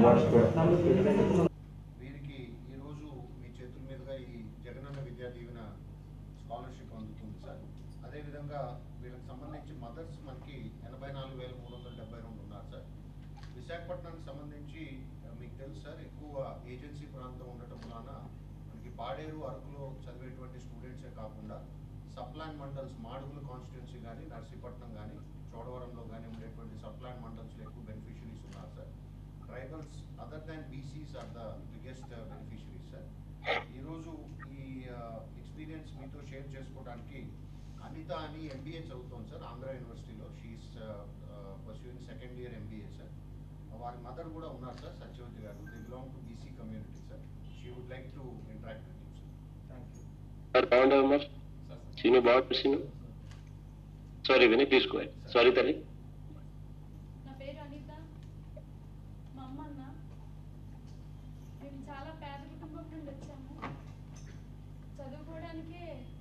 వీరికి ఈరోజు మీ చేతుల మీదుగా ఈ జగనన్న విద్యా దీవెన స్కాలర్షిప్ అందుతుంది సార్ అదేవిధంగా వీళ్ళకి సంబంధించి మదర్స్ మనకి ఎనభై నాలుగు వేల మూడు వందల డెబ్బై రెండు ఉన్నారు సార్ విశాఖపట్నానికి సంబంధించి ఆ, మీకు తెలుసు సార్ ఎక్కువ ఏజెన్సీ ప్రాంతం ఉండటం వలన మనకి పాడేరు అరకులో చదివేటువంటి స్టూడెంట్సే కాకుండా సప్లాన్ మండల్స్ మాడుగుల కాన్స్టిట్యున్సీ కానీ నర్సీపట్నం కానీ చోడవరంలో కానీ ఉండేటువంటి సప్లాన్ మండల్స్లో ఎక్కువ బెనిఫిషరీస్ ఉన్నారు sir tribals other than BCs are the biggest beneficiaries sir ఈరోజు ఈ ఎక్స్పీరియన్స్ మీతో షేర్ చేసుకోవడానికి అనిత అని ఎంబీఏ చదువుతోంది సార్ ఆంధ్ర యూనివర్సిటీలో she's pursuing second year MBA sir వారి మదర్ కూడా ఉన్నారు sir Satyavathi garu they belong to BC community sir she would like to interact with you sir sir బాగుండమ్మా సీను బాగుంటుంది సీను సారీ విని తీసుకో సారీ తల్లి నా పేరు అనిత మా అమ్మ అన్న మేము చాలా పేద కుటుంబం నుండి వచ్చాము చదువుకోవడానికే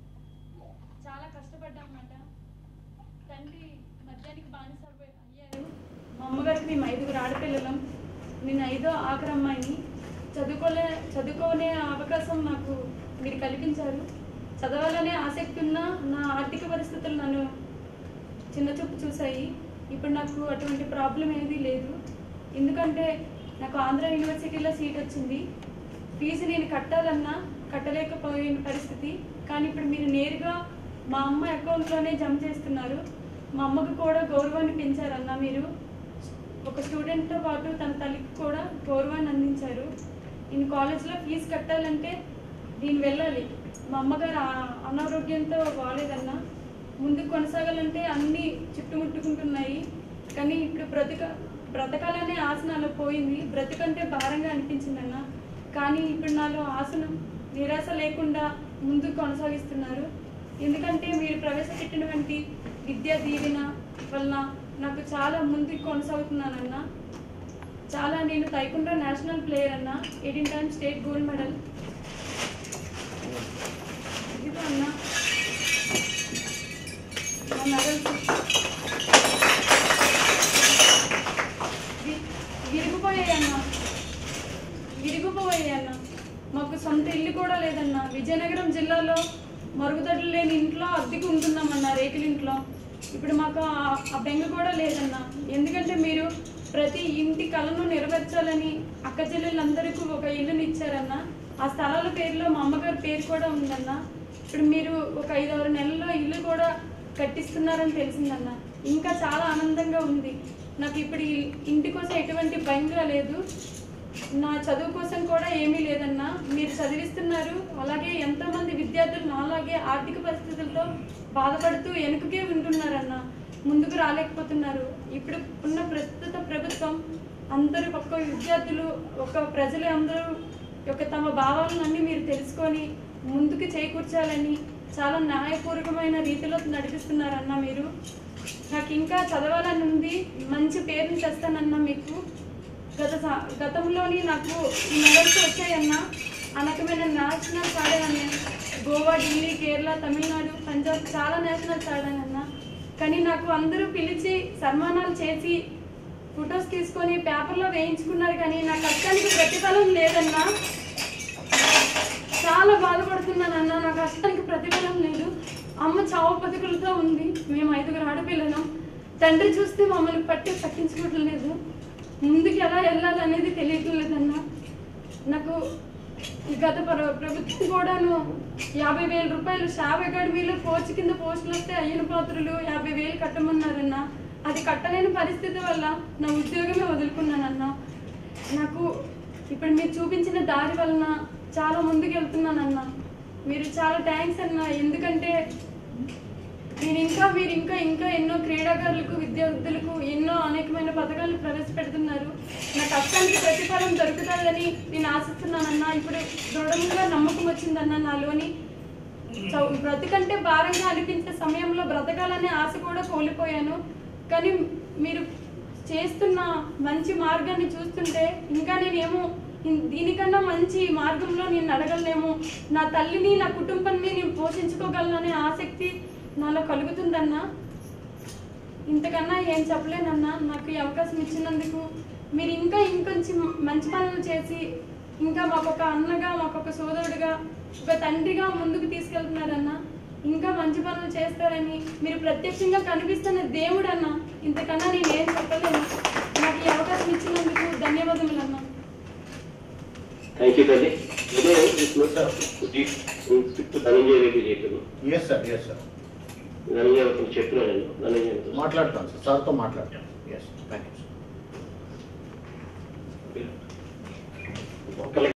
చాలా కష్టపడ్డామన్నమాట తండ్రి మద్యానికి బానిస అవ్వ- అయ్యారు మా అమ్మగారికి మేము ఐదుగురు ఆడపిల్లలం నేను ఐదో ఆఖరి అమ్మాయిని చదువుకోలే చదువుకోనే అవకాశం నాకు మీరు కల్పించారు చదవాలనే ఆసక్తి ఉన్న నా ఆర్థిక పరిస్థితులు నన్ను చిన్న చూపు చూశాయి ఇప్పుడు నాకు అటువంటి ప్రాబ్లం ఏది లేదు ఎందుకంటే నాకు ఆంధ్ర యూనివర్సిటీలో సీట్ వచ్చింది ఫీజు నేను కట్టాలన్నా కట్టలేకపోయిన పరిస్థితి కానీ ఇప్పుడు మీరు నేరుగా మా అమ్మ అకౌంట్లోనే జమ చేస్తున్నారు మా అమ్మకు కూడా గౌరవాన్ని పెంచారన్న మీరు ఒక స్టూడెంట్తో పాటు తన తల్లికి కూడా గౌరవాన్ని అందించారు నేను కాలేజ్లో ఫీజు కట్టాలంటే నేను వెళ్ళాలి మా అమ్మగారు ఆ- అనారోగ్యంతో బాగాలేదన్నా ముందు కొనసాగాలంటే అన్నీ చుట్టుముట్టుకుంటున్నాయి కానీ ఇప్పుడు బ్రతక బ్రతకాలనే ఆశ నాలో పోయింది బ్రతకంటే భారంగా అనిపించింది అన్న కానీ ఇప్పుడు నాలో ఆశను నిరాశ లేకుండా ముందుకు కొనసాగిస్తున్నారు ఎందుకంటే మీరు ప్రవేశపెట్టినటువంటి విద్యా దీవెన వలన నాకు చాలా ముందుకు కొనసాగుతున్నానన్న చాలా నేను తైకుండా నేషనల్ ప్లేయర్ అన్న eighteen times state gold medal ఇదిగో అన్న నా మెడల్స్ వి- విరిగిపోయాయన్న విరిగిపోయాయన్న మాకు సొంత ఇల్లు కూడా లేదన్న విజయనగరం జిల్లాలో మరుగుదొడ్లు లేని ఇంట్లో అద్దెకు ఉంటున్నామన్న రేకులింట్లో ఇప్పుడు మాకు ఆ- ఆ బెంగ కూడా లేదన్న ఎందుకంటే మీరు ప్రతి ఇంటి కళను నెరవేర్చాలని అక్క చెల్లెళ్ళందరికీ ఒక ఇల్లుని ఇచ్చారన్న ఆ స్థలాల పేరులో మా అమ్మగారి పేరు కూడా ఉందన్న ఇప్పుడు మీరు ఒక ఐదారు నెలల్లో ఇల్లు కూడా కట్టిస్తున్నారని తెలిసిందన్న ఇంకా చాలా ఆనందంగా ఉంది నాకు ఇప్పుడు ఈ ఇంటి కోసం ఎటువంటి భయంగా లేదు నా చదువు కోసం కూడా ఏమీ లేదన్నా మీరు చదివిస్తున్నారు అలాగే ఎంతో మంది విద్యార్థులు నాలాగే ఆర్థిక పరిస్థితులతో బాధపడుతూ వెనుకకే ఉంటున్నారన్న ముందుకు రాలేకపోతున్నారు ఇప్పుడు ఉన్న ప్రస్తుత ప్రభుత్వం అందరూ ఒక్క విద్యార్థులు ఒక ప్రజలు అందరూ యొక్క తమ భావాలన్నీ మీరు తెలుసుకొని ముందుకు చేకూర్చాలని చాలా న్యాయపూర్వకమైన రీతిలో నడిపిస్తున్నారన్న మీరు నాకు ఇంకా చదవాలని ఉంది మంచి పేరుని తెస్తానన్నా మీకు గత స- గతంలోని నాకు ఈ మెడల్స్ వచ్చాయన్న అనకమైన నేషనల్స్ ఆడానన్న గోవా ఢిల్లీ కేరళ తమిళనాడు పంజాబ్ చాలా నేషనల్స్ ఆడానన్న కానీ నాకు అందరూ పిలిచి సన్మానాలు చేసి ఫొటోస్ తీసుకొని పేపర్లో వేయించుకున్నారు కానీ నా కష్టానికి ప్రతిఫలం లేదన్నా చాలా బాధపడుతున్నాను అన్న నా కష్టానికి ప్రతిఫలం లేదు అమ్మ చావు బతుకులతో ఉంది మేము ఐదుగురు ఆడపిల్లలం తండ్రి చూస్తే మమ్మల్ని పట్టి పట్టించుకోవట్లేదు ముందుకు ఎలా వెళ్ళాలనేది తెలియట్లేదన్న నాకు ఈ గత ప్ర- ప్రభుత్వం కూడాను యాభై వేల రూపాయలు షాప్ అకాడమీలో కోచ్ కింద పోస్టులు వస్తే అయ్యన పాత్రలు యాభై వేలు కట్టమన్నారన్న అది కట్టలేని పరిస్థితి వల్ల నా ఉద్యోగమే వదులుకున్నానన్న నాకు ఇప్పుడు మీరు చూపించిన దారి వలన చాలా ముందుకు వెళ్తున్నానన్న మీరు చాలా థ్యాంక్స్ అన్న ఎందుకంటే నేను ఇంకా మీరు ఇంకా ఇంకా ఎన్నో క్రీడాకారులకు విద్యార్థులకు ఎన్నో అనేకమైన పథకాలు ప్రవేశపెడుతున్నారు నా కష్టానికి ప్రతిఫలం దొరుకుతుందని నేను ఆశిస్తున్నానన్న ఇప్పుడు దృఢంగా నమ్మకం వచ్చిందన్న నాలోని చౌ- బ్రతికంటే భారంగా అనిపించే సమయంలో బ్రతకాలనే ఆశ కూడా కోల్పోయాను కానీ మీరు చేస్తున్న మంచి మార్గాన్ని చూస్తుంటే ఇంకా నేనేమో ఇన్- దీనికన్నా మంచి మార్గంలో నేను అడగలేము నా తల్లిని నా కుటుంబాన్ని నేను పోషించుకోగలననే ఆసక్తి నాలో కలుగుతుందన్నా ఇంతకన్నా ఏం చెప్పలేనన్నా నాకు ఈ అవకాశం ఇచ్చినందుకు మీరు ఇంకా ఇంకొంచెం మంచి పనులు చేసి ఇంకా మాకు ఒక అన్నగా మాకు ఒక సోదరుడిగా ఒక తండ్రిగా ముందుకు తీసుకెళ్తున్నారన్నా ఇంకా మంచి పనులు చేస్తారని మీరు ప్రత్యక్షంగా కనిపిస్తున్న దేవుడు అన్న ఇంతకన్నా నేను ఏం చెప్పలేను నాకు ఈ అవకాశం ఇచ్చినందుకు ధన్యవాదములు అన్నా థ్యాంక్ యూ తల్లి ఇదే దిక్కు ధనంజయ రెడ్డి చేతులు yes sir yes sir Dhananjaya ఒక చెప్పిన నేను ధనంజయ మాట్లాడతాను సార్ సార్తో మాట్లాడతాను ఎస్ థ్యాంక్ యూ సార్ ఒక్క